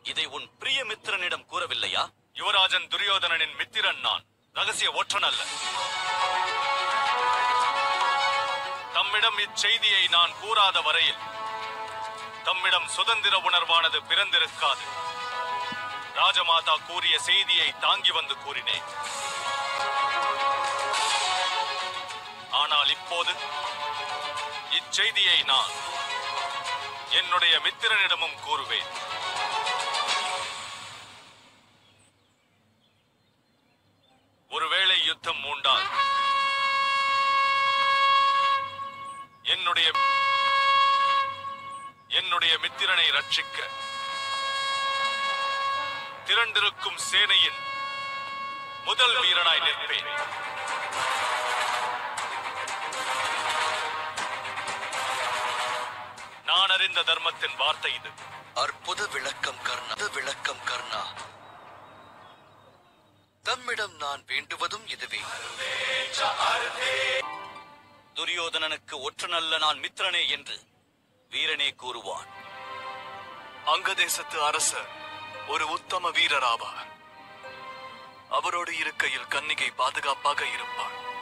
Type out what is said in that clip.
இதை உன் பிரியமித்திரனிடம் கூறவில்லையா யுவராஜன் துரியோதனனின் மித்திரன் நான் ரகசிய ஒற்றன் அல்ல தம்மிடம் இச்செய்தியை நான் கூறாத வரையில் தம்மிடம் சுதந்திர உணர்வானது பிறந்திருக்காது ராஜமாதா கூறிய செய்தியை தாங்கி வந்து கூறினேன் ஆனால் இப்போது இச்செய்தியை நான் என்னுடைய மித்திரனிடமும் கூறுவேன் ஒருவேளை யுத்தம் மூண்டால் என்னுடைய என்னுடைய மித்திரனை ரட்சிக்க திரண்டிருக்கும் சேனையின் முதல் வீரனாய் நிற்பேன் நான் அறிந்த தர்மத்தின் வார்த்தை இது அற்புத விளக்கம் கர்ணா அற்புத விளக்கம் கர்ணா தம்மிடம் நான் வேண்டுவதும் இதுவே துரியோதனனுக்கு ஒற்றனல்ல நான் மித்திரனே என்று வீரனே கூறுவான் அங்கதேசத்து அரசர் ஒரு உத்தம வீரர் ஆவார் அவரோடு இருக்கையில் கன்னிகை பாதுகாப்பாக இருப்பாள்